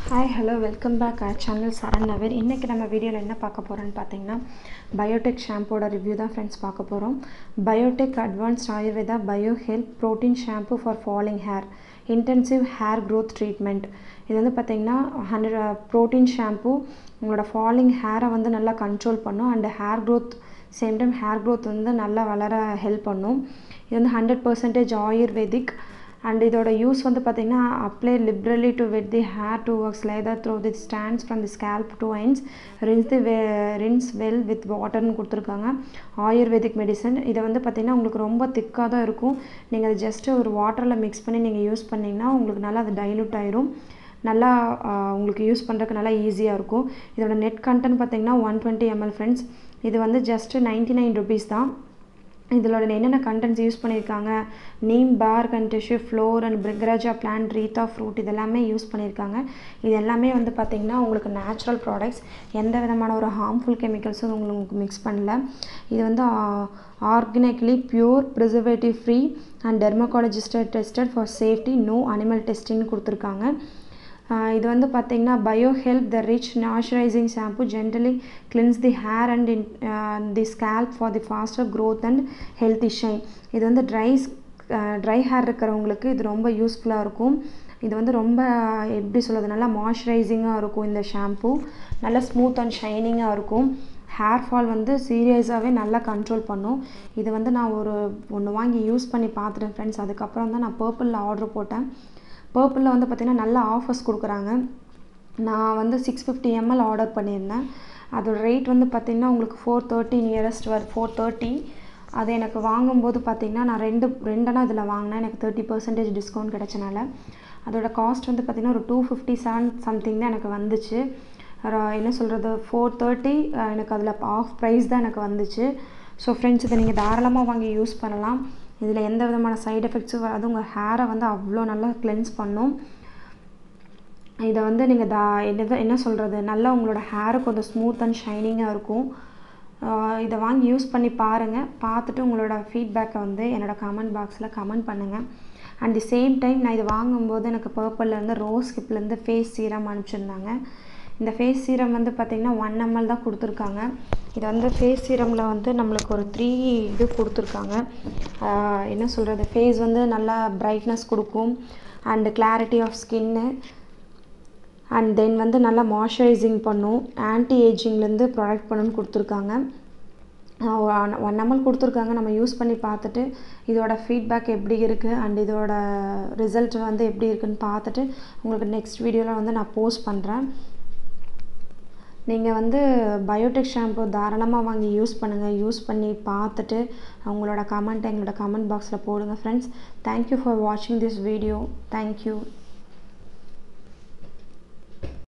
hi hello welcome back our channel Charan Naveer இன்றைக்கி நம்ம வீடியோவில் என்ன பார்க்க போகிறோன்னு பார்த்தீங்கன்னா பயோடெக் ஷாம்போட ரிவ்யூ தான் ஃப்ரெண்ட்ஸ் பார்க்க போகிறோம் biotech advanced Ayurveda bio health protein shampoo for falling hair intensive hair growth treatment இது வந்து பார்த்திங்கன்னா ஹண்ட்ரட் ப்ரோட்டீன் ஷாம்பு உங்களோட ஃபாலிங் ஹேரை வந்து நல்லா கண்ட்ரோல் பண்ணும் and hair growth same time hair growth வந்து நல்லா வளர ஹெல்ப் பண்ணும் இது வந்து ஹண்ட்ரட் பர்சன்டேஜ் ஆயுர்வேதிக் அண்ட் இதோட யூஸ் வந்து பார்த்திங்கன்னா apply liberally to wet the hair to works lather through the strands from the scalp to ends rinse the way rinse well with வாட்டர்னு கொடுத்துருக்காங்க ஆயுர்வேதிக் மெடிசன் இதை வந்து பார்த்திங்கன்னா உங்களுக்கு ரொம்ப திக்காக தான் இருக்கும் நீங்கள் அதை ஜஸ்ட்டு ஒரு வாட்டரில் மிக்ஸ் பண்ணி நீங்கள் யூஸ் பண்ணிங்கன்னா உங்களுக்கு நல்லா அது டைலூட் ஆயிரும் நல்லா உங்களுக்கு யூஸ் பண்ணுறதுக்கு நல்லா ஈஸியாக இருக்கும் இதோட நெட் கண்டென்ட் பார்த்திங்கன்னா ஒன் டுவெண்ட்டி எம்எல் ஃப்ரெண்ட்ஸ் இது வந்து ஜஸ்ட்டு நைன்ட்டி நைன் ருபீஸ் தான் இதோட என்னென்ன கண்டென்ட்ஸ் யூஸ் பண்ணியிருக்காங்க நீம் பார் கண்டிஷ்யூ flower and bhringraja plant reetha fruit இதெல்லாமே யூஸ் பண்ணியிருக்காங்க இது எல்லாமே வந்து பார்த்திங்கன்னா உங்களுக்கு நேச்சுரல் ப்ராடக்ட்ஸ் எந்த விதமான ஒரு ஹார்ம்ஃபுல் கெமிக்கல்ஸும் உங்களுக்கு மிக்ஸ் பண்ணல இது வந்து organically pure preservative free and dermatologist tested for safety no animal டெஸ்டிங்னு கொடுத்துருக்காங்க இது வந்து பார்த்திங்கன்னா bio help the rich moisturising shampoo generally cleanse the hair and in the scalp for the faster growth and healthy shine இது வந்து try try hair இருக்கிறவங்களுக்கு இது ரொம்ப யூஸ்ஃபுல்லாக இருக்கும் இது வந்து ரொம்ப எப்படி சொல்கிறது நல்லா மாய்ஸ்சரைசிங்காக இருக்கும் இந்த ஷாம்பு நல்லா ஸ்மூத் அண்ட் ஷைனிங்காக இருக்கும் ஹேர் ஃபால் வந்து சீரியஸாகவே நல்லா கண்ட்ரோல் பண்ணும் இது வந்து நான் ஒரு ஒன்று வாங்கி யூஸ் பண்ணி பார்த்துட்டேன் ஃப்ரெண்ட்ஸ் அதுக்கப்புறம் தான் நான் பர்பிளில் ஆர்டர் போட்டேன் பர்பிளில் வந்து பார்த்திங்கன்னா நல்ல ஆஃபர்ஸ் கொடுக்குறாங்க நான் வந்து சிக்ஸ் ஃபிஃப்டி எம்எல் ஆர்டர் பண்ணியிருந்தேன் அதோட ரேட் வந்து பார்த்திங்கன்னா உங்களுக்கு ஃபோர் தேர்ட்டி நியரஸ்ட் வர் ஃபோர் தேர்ட்டி அது எனக்கு வாங்கும்போது பார்த்திங்கன்னா நான் ரெண்டு ரெண்டனா இதில் வாங்கினேன் எனக்கு தேர்ட்டி பர்சன்டேஜ் டிஸ்கவுண்ட் கிடச்சனால அதோட காஸ்ட் வந்து பார்த்திங்கன்னா ஒரு டூ ஃபிஃப்டி செவன் சம்திங் தான் எனக்கு வந்துச்சு என்ன சொல்கிறது ஃபோர் தேர்ட்டி எனக்கு அதில் ஆஃப் ப்ரைஸ் தான் எனக்கு வந்துச்சு ஸோ ஃப்ரெண்ட்ஸ் இதை நீங்கள் தாராளமாக வாங்கி யூஸ் பண்ணலாம் இதில் எந்த விதமான சைட் எஃபெக்ட்ஸும் வராது உங்கள் ஹேரை வந்து அவ்வளோ நல்லா கிளென்ஸ் பண்ணும் இதை வந்து நீங்கள் தா என்ன என்ன சொல்கிறது நல்லா உங்களோட ஹேரு கொஞ்சம் ஸ்மூத் அண்ட் ஷைனிங்காக இருக்கும் இதை வாங்கி யூஸ் பண்ணி பாருங்கள் பார்த்துட்டு உங்களோட ஃபீட்பேக்கை வந்து என்னோடய கமெண்ட் பாக்ஸில் கமெண்ட் பண்ணுங்கள் அண்ட் தி சேம் டைம் நான் இது வாங்கும்போது எனக்கு பர்பிள்லேருந்து ரோஸ் ஹிப்லேருந்து ஃபேஸ் சீரம் அனுப்பிச்சிருந்தாங்க இந்த ஃபேஸ் சீரம் வந்து பார்த்திங்கன்னா ஒன் எம்எல் தான் கொடுத்துருக்காங்க இது வந்து ஃபேஸ் சீரமில் வந்து நம்மளுக்கு ஒரு த்ரீ இது கொடுத்துருக்காங்க என்ன சொல்கிறது ஃபேஸ் வந்து நல்லா பிரைட்னஸ் கொடுக்கும் அண்டு கிளாரிட்டி ஆஃப் ஸ்கின்னு அண்ட் தென் வந்து நல்லா மாய்ஸ்சரைசிங் பண்ணும் ஆன்டி ஏஜிங்லேருந்து ப்ரொடக்ட் பண்ணுன்னு கொடுத்துருக்காங்க ஒன் எம்எல் கொடுத்துருக்காங்க நம்ம யூஸ் பண்ணி பார்த்துட்டு இதோட ஃபீட்பேக் எப்படி இருக்குது அண்ட் இதோட ரிசல்ட் வந்து எப்படி இருக்குன்னு பார்த்துட்டு உங்களுக்கு நெக்ஸ்ட் வீடியோவில் வந்து நான் போஸ்ட் பண்ணுறேன் நீங்கள் வந்து பயோடெக் ஷாம்பு தாராளமாக வாங்கி யூஸ் பண்ணுங்கள் யூஸ் பண்ணி பார்த்துட்டு அவங்களோட கமெண்ட்டை எங்களோட கமெண்ட் பாக்ஸில் போடுங்க ஃப்ரெண்ட்ஸ் தேங்க்யூ ஃபார் வாட்சிங் திஸ் வீடியோ தேங்க்யூ